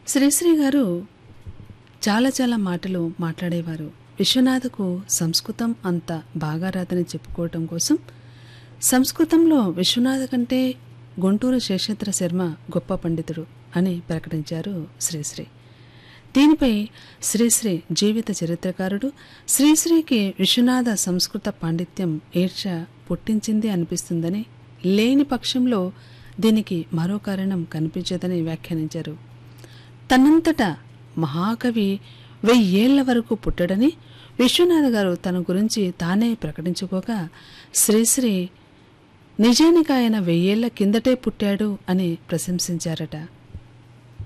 శ్రీశ్రీ గారు చాలా చాలా మాటలు మాట్లాడేవారు విశ్వనాథకు సంస్కృతం అంత బాగా రాదని చెప్పుకోవటం కోసం సంస్కృతంలో విశ్వనాథ కంటే గుంటూరు శేషేంద్ర శర్మ గొప్ప పండితుడు అని ప్రకటించారు శ్రీశ్రీ దీనిపై శ్రీశ్రీ జీవిత చరిత్రకారుడు శ్రీశ్రీకి విశ్వనాథ సంస్కృత పాండిత్యం ఈర్ష పుట్టించింది అనిపిస్తుందని లేని పక్షంలో దీనికి మరో కారణం కనిపించదని వ్యాఖ్యానించారు తనంతట మహాకవి వెయ్యేళ్ల వరకు పుట్టడని విశ్వనాథ గారు తన గురించి తానే ప్రకటించుకోగా శ్రీశ్రీ నిజానికి ఆయన వెయ్యేళ్ల కిందటే పుట్టాడు అని ప్రశంసించారట